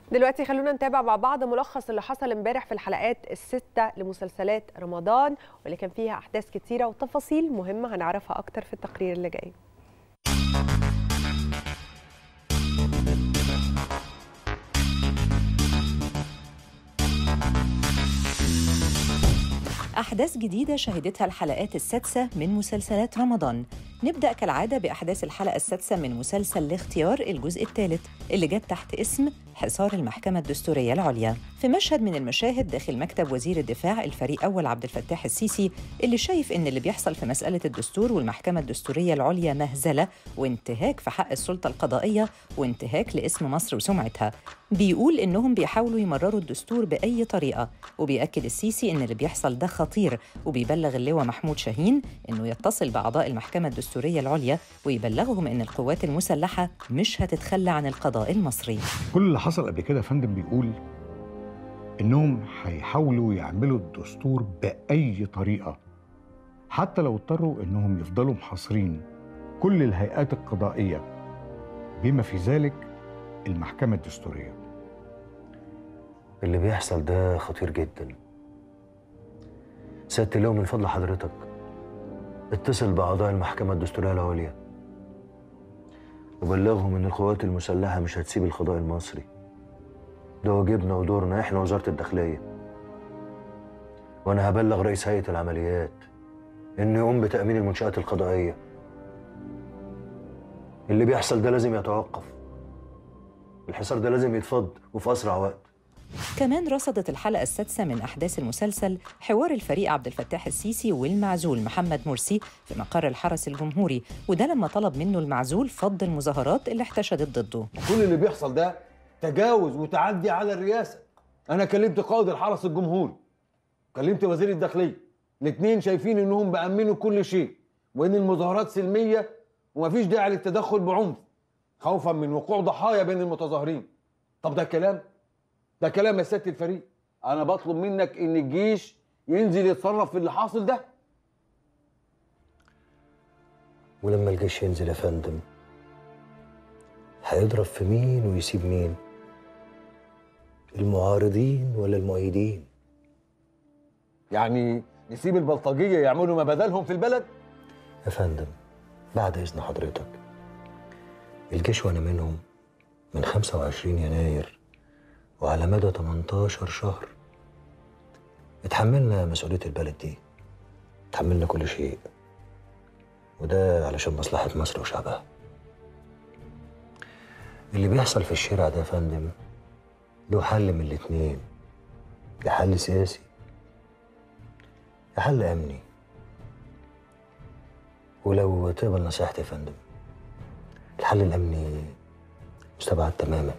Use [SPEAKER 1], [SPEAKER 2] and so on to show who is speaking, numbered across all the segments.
[SPEAKER 1] دلوقتي خلونا نتابع مع بعض ملخص اللي حصل امبارح في الحلقات الستة لمسلسلات رمضان واللي كان فيها أحداث كتيرة وتفاصيل مهمة هنعرفها أكتر في التقرير اللي جاي
[SPEAKER 2] أحداث جديدة شهدتها الحلقات السادسة من مسلسلات رمضان نبدأ كالعادة بأحداث الحلقة السادسة من مسلسل الاختيار الجزء الثالث اللي جت تحت اسم حصار المحكمة الدستورية العليا في مشهد من المشاهد داخل مكتب وزير الدفاع الفريق أول عبد الفتاح السيسي اللي شايف إن اللي بيحصل في مسألة الدستور والمحكمة الدستورية العليا مهزلة وانتهاك في حق السلطة القضائية وانتهاك لاسم مصر وسمعتها بيقول إنهم بيحاولوا يمرروا الدستور بأي طريقة وبيأكد السيسي إن اللي بيحصل ده خطير وبيبلغ اللواء محمود شاهين إنه يتصل بأعضاء المحكمة الدستورية العليا ويبلغهم إن القوات المسلحة مش هتتخلى عن القضاء المصري
[SPEAKER 3] كل اللي حصل قبل كده يا فندم بيقول انهم هيحاولوا يعملوا الدستور باي طريقه حتى لو اضطروا انهم يفضلوا محاصرين كل الهيئات القضائيه بما في ذلك المحكمه الدستوريه
[SPEAKER 4] اللي بيحصل ده خطير جدا سيادة اللواء من فضل حضرتك اتصل بأعضاء المحكمة الدستورية العليا وبلغهم إن القوات المسلحة مش هتسيب القضاء المصري ده واجبنا ودورنا إحنا وزارة الداخلية وأنا هبلغ رئيس هيئة العمليات إنه يقوم بتأمين المنشآت القضائية اللي بيحصل ده لازم يتوقف الحصار ده لازم يتفض وفي أسرع وقت
[SPEAKER 2] كمان رصدت الحلقة السادسة من أحداث المسلسل حوار الفريق عبد الفتاح السيسي والمعزول محمد مرسي في مقر الحرس الجمهوري وده لما طلب منه المعزول فض المظاهرات اللي احتشدت ضده
[SPEAKER 5] كل اللي بيحصل ده تجاوز وتعدي على الرئاسه انا كلمت قائد الحرس الجمهوري كلمت وزير الداخليه الاثنين شايفين انهم بامنوا كل شيء وان المظاهرات سلميه ومفيش داعي للتدخل بعنف خوفا من وقوع ضحايا بين المتظاهرين طب ده كلام ده كلام يا سياده الفريق انا بطلب منك ان الجيش ينزل يتصرف في اللي حاصل ده
[SPEAKER 4] ولما الجيش ينزل يا فندم هيضرب في مين ويسيب مين المعارضين ولا المؤيدين
[SPEAKER 5] يعني نسيب البلطجيه يعملوا ما بدلهم في البلد
[SPEAKER 4] يا فندم بعد إذن حضرتك الجيش وأنا منهم من 25 يناير وعلى مدى 18 شهر اتحملنا مسؤولية البلد دي اتحملنا كل شيء وده علشان مصلحة مصر وشعبها اللي بيحصل في الشارع ده يا فندم له حل من الاتنين يا حل سياسي يا حل أمني ولو تقبل نصيحتي يا فندم الحل الأمني مستبعد تماما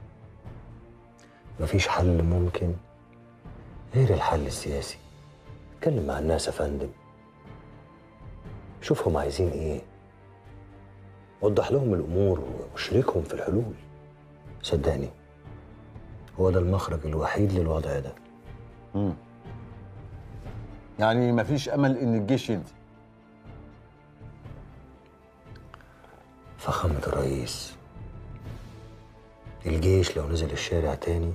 [SPEAKER 4] مفيش حل ممكن غير الحل السياسي اتكلم مع الناس يا فندم شوفهم عايزين ايه وضح لهم الامور وشاركهم في الحلول صدقني هو ده المخرج الوحيد للوضع ده
[SPEAKER 5] مم. يعني مفيش امل ان الجيش ينزل
[SPEAKER 4] فخامة الرئيس الجيش لو نزل الشارع تاني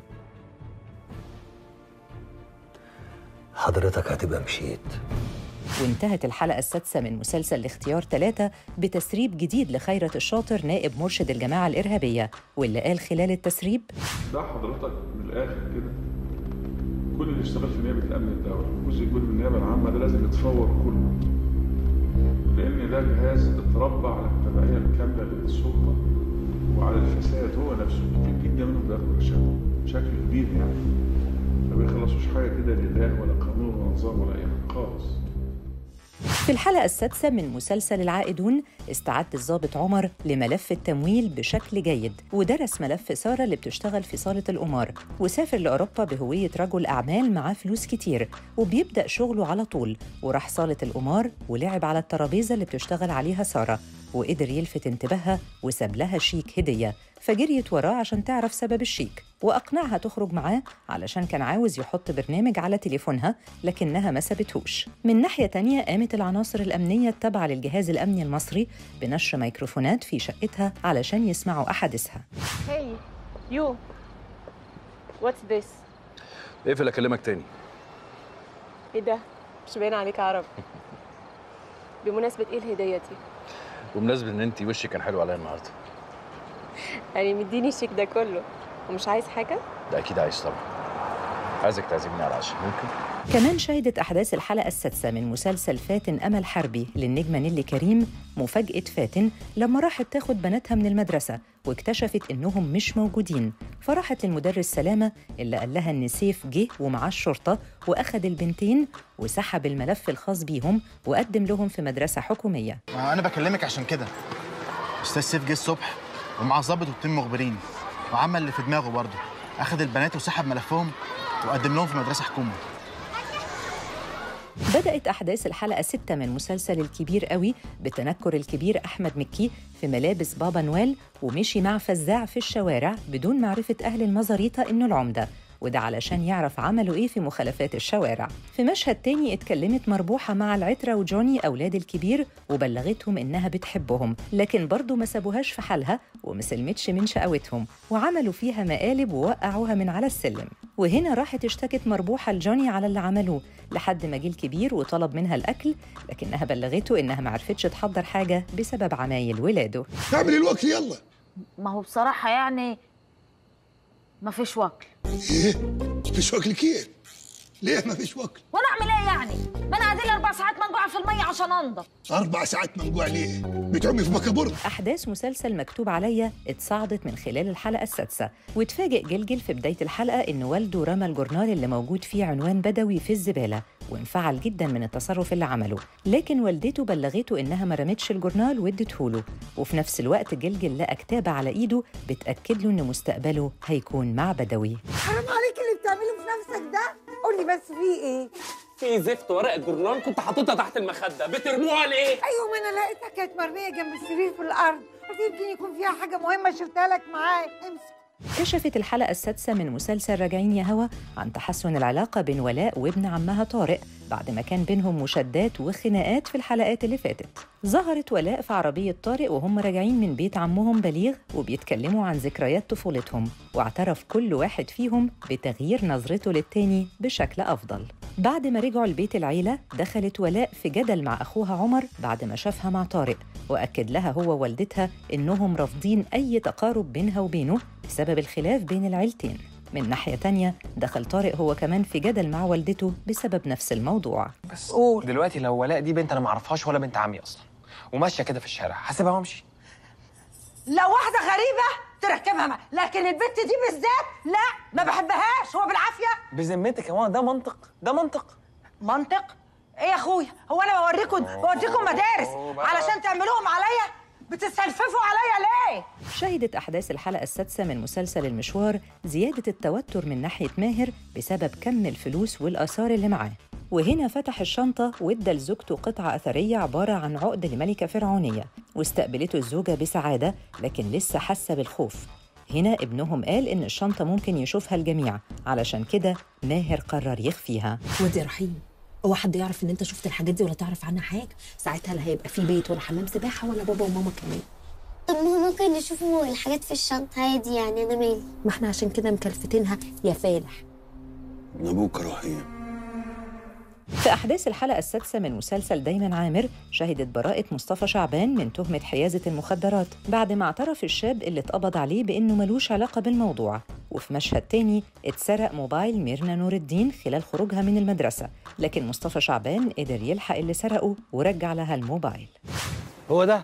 [SPEAKER 4] حضرتك هتبقى مشيت
[SPEAKER 2] وانتهت الحلقة السادسة من مسلسل الاختيار ثلاثة بتسريب جديد لخيرة الشاطر نائب مرشد الجماعة الإرهابية واللي قال خلال التسريب
[SPEAKER 6] ده حضرتك من الاخر كده كل اللي اشتغل في نيابه الامن الدولي جزء كبير من النيابه العامه ده لازم يتفور كله لان ده جهاز اتربى على التبعيه الكامله للسلطه وعلى الفساد هو نفسه كتير جدا منهم بياخدوا رشاوى بشكل كبير يعني ما بيخلصوش حاجه كده لله ولا قانون ولا نظام ولا اي حاجه خالص
[SPEAKER 2] في الحلقة السادسة من مسلسل العائدون استعد الضابط عمر لملف التمويل بشكل جيد ودرس ملف سارة اللي بتشتغل في صالة القمار وسافر لأوروبا بهوية رجل أعمال معاه فلوس كتير وبيبدأ شغله على طول وراح صالة القمار ولعب على الترابيزة اللي بتشتغل عليها سارة وقدر يلفت انتباهها وساب لها شيك هدية فجريت وراه عشان تعرف سبب الشيك وأقنعها تخرج معاه علشان كان عاوز يحط برنامج على تليفونها لكنها ما سابتهوش من ناحية تانية قامت العناصر الأمنية التابعة للجهاز الأمني المصري بنشر ميكروفونات في شقتها علشان يسمعوا أحاديثها
[SPEAKER 7] Hey, you. واتس ذس
[SPEAKER 8] اقفل اكلمك تاني
[SPEAKER 7] ايه ده مش باين عليك عربي بمناسبة ايه الهدية دي
[SPEAKER 8] بمناسبه ان انت وشك كان حلو عليا النهارده
[SPEAKER 7] يعني مديني الشيك ده كله ومش عايز حاجة
[SPEAKER 8] ده اكيد عايز طبعا عايزك تعزمني على العشاء ممكن
[SPEAKER 2] كمان شهدت أحداث الحلقة السادسة من مسلسل فاتن أمل حربي للنجمة نيلي كريم مفاجأة فاتن لما راحت تاخد بناتها من المدرسة واكتشفت إنهم مش موجودين فراحت للمدرس سلامة اللي قال لها إن سيف جه ومعاه الشرطة وأخد البنتين وسحب الملف الخاص بيهم وقدم لهم في مدرسة حكومية
[SPEAKER 9] ما انا بكلمك عشان كده استاذ سيف جه الصبح ومعاه ظابط واتنين مخبرين وعمل اللي في دماغه برضه اخد البنات وسحب ملفهم وقدم لهم في مدرسه حكومه
[SPEAKER 2] بدأت أحداث الحلقة ستة من مسلسل الكبير قوي بتنكر الكبير أحمد مكي في ملابس بابا نويل ومشي مع فزاع في الشوارع بدون معرفة أهل المزاريطة إنه العمدة وده علشان يعرف عملوا إيه في مخالفات الشوارع في مشهد تاني اتكلمت مربوحة مع العترة وجوني أولاد الكبير وبلغتهم إنها بتحبهم لكن برضه ما سابوهاش في حالها ومسلمتش من شقاوتهم وعملوا فيها مقالب ووقعوها من على السلم وهنا راحت اشتكت مربوحة لجوني على اللي عملوه لحد ما جه الكبير وطلب منها الأكل لكنها بلغته إنها ما عرفتش تحضر حاجة بسبب عمايل ولاده
[SPEAKER 10] اعمل الوقت يلا
[SPEAKER 11] ما هو بصراحة يعني ما فيش وكل
[SPEAKER 10] ايه مفيش وكل كيف ليه مفيش وكل
[SPEAKER 11] وانا اعمل ايه يعني ما انا قاعدين اربع ساعات منقوعة في المية عشان انضف
[SPEAKER 10] اربع ساعات منقوع ليه بتعمي في مكابر
[SPEAKER 2] أحداث مسلسل مكتوب عليا اتصاعدت من خلال الحلقة السادسة واتفاجئ جلجل في بداية الحلقة إن والده رمى الجورنال اللي موجود فيه عنوان بدوي في الزبالة وانفعل جدا من التصرف اللي عمله لكن والدته بلغته إنها ما رمتش الجورنال وادته له وفي نفس الوقت جلجل لقى كتابة على إيده بتأكد له إن مستقبله هيكون مع بدوي
[SPEAKER 12] حرام عليك اللي بتعمله في نفسك ده قولي بس في ايه
[SPEAKER 13] في زفت ورق الجورنال كنت حاططها تحت المخده بترموها ليه
[SPEAKER 12] ايوه ما انا لقيتها كانت مرميه جنب السرير في الارض قلت يمكن يكون فيها حاجه مهمه شلتها لك معايا امسك
[SPEAKER 2] كشفت الحلقة السادسة من مسلسل راجعين يا هوا عن تحسن العلاقة بين ولاء وابن عمها طارق بعد ما كان بينهم مشادات وخناقات في الحلقات اللي فاتت ظهرت ولاء في عربية طارق وهم راجعين من بيت عمهم بليغ وبيتكلموا عن ذكريات طفولتهم واعترف كل واحد فيهم بتغيير نظرته للتاني بشكل أفضل بعد ما رجعوا لبيت العيلة دخلت ولاء في جدل مع أخوها عمر بعد ما شافها مع طارق وأكد لها هو ووالدتها إنهم رافضين أي تقارب بينها وبينه بسبب الخلاف بين العيلتين من ناحية تانية دخل طارق هو كمان في جدل مع والدته بسبب نفس الموضوع
[SPEAKER 13] بس قول دلوقتي لو ولاء دي بنت انا ما اعرفهاش ولا بنت عمي اصلا وماشيه كده في الشارع هسيبها وامشي
[SPEAKER 12] لو واحده غريبه تركبها مع لكن البت دي بالذات لا ما بحبهاش هو بالعافيه
[SPEAKER 13] بذمتك يا ماما ده منطق ده منطق
[SPEAKER 12] منطق ايه يا اخويا هو انا بوريكم بوريكم مدارس علشان تعملوهم عليا بتستلففوا عليا ليه
[SPEAKER 2] شهدت أحداث الحلقة السادسة من مسلسل المشوار زيادة التوتر من ناحية ماهر بسبب كم الفلوس والآثار اللي معاه وهنا فتح الشنطة وادى لزوجته قطعة أثرية عبارة عن عقد لملكة فرعونية واستقبلته الزوجة بسعادة لكن لسه حاسة بالخوف هنا ابنهم قال إن الشنطة ممكن يشوفها الجميع علشان كده ماهر قرر يخفيها
[SPEAKER 14] وادي رحيم هو حد يعرف ان انت شفت الحاجات دي ولا تعرف عنها حاجه ساعتها لا هيبقى في بيت ولا حمام سباحه ولا بابا وماما كمان
[SPEAKER 15] طب ما هو ممكن يشوفوا الحاجات في الشنطة عادي يعني أنا مالي
[SPEAKER 14] ما احنا عشان كده مكلفتينها يا فالح
[SPEAKER 10] ابوك رحيم
[SPEAKER 2] في أحداث الحلقة السادسة من مسلسل دايما عامر شهدت براءة مصطفى شعبان من تهمة حيازة المخدرات بعد ما اعترف الشاب اللي اتقبض عليه بإنه ملوش علاقة بالموضوع وفي مشهد تاني اتسرق موبايل ميرنا نور الدين خلال خروجها من المدرسة لكن مصطفى شعبان قدر يلحق اللي سرقه ورجع لها الموبايل
[SPEAKER 13] هو ده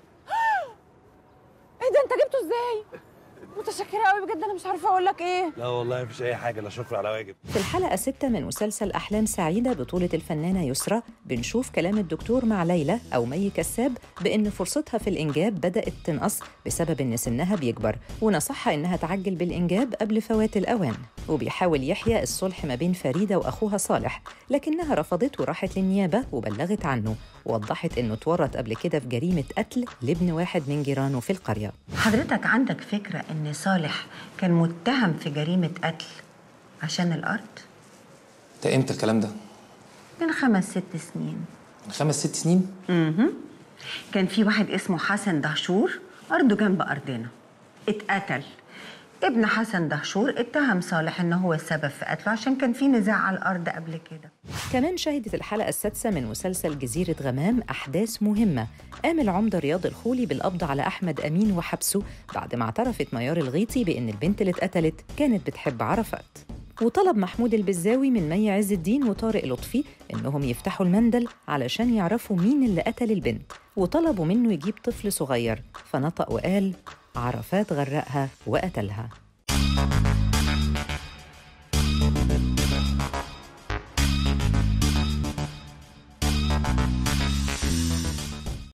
[SPEAKER 11] ايه ده انت جبته ازاي متشكرة قوي بجد انا مش عارفة اقول لك ايه
[SPEAKER 16] لا والله مفيش اي حاجه لا شكر على واجب
[SPEAKER 2] في الحلقة ستة من مسلسل أحلام سعيدة بطولة الفنانة يسرى بنشوف كلام الدكتور مع ليلى أو مي كساب بإن فرصتها في الإنجاب بدأت تنقص بسبب إن سنها بيكبر ونصحها إنها تعجل بالإنجاب قبل فوات الأوان وبيحاول يحيى الصلح ما بين فريدة وأخوها صالح لكنها رفضت وراحت للنيابة وبلغت عنه ووضحت إنه اتورط قبل كده في جريمة قتل لابن واحد من جيرانه في القرية
[SPEAKER 17] حضرتك عندك فكرة إن صالح كان متهم في جريمة قتل عشان الأرض؟
[SPEAKER 13] ده امتى الكلام ده
[SPEAKER 17] من خمس ست سنين
[SPEAKER 13] من خمس ست سنين
[SPEAKER 17] مهم. كان في واحد اسمه حسن دهشور أرضه جنب أرضنا اتقتل ابن حسن دهشور اتهم صالح ان هو السبب في قتله عشان كان في نزاع على الارض قبل كده
[SPEAKER 2] كمان شهدت الحلقة السادسة من مسلسل جزيرة غمام أحداث مهمة قام العمدة رياض الخولي بالقبض على أحمد أمين وحبسه بعد ما اعترفت ميار الغيطي بأن البنت اللي اتقتلت كانت بتحب عرفات وطلب محمود البزاوي من مي عز الدين وطارق لطفي إنهم يفتحوا المندل علشان يعرفوا مين اللي قتل البنت وطلبوا منه يجيب طفل صغير فنطق وقال عرفات غرقها وقتلها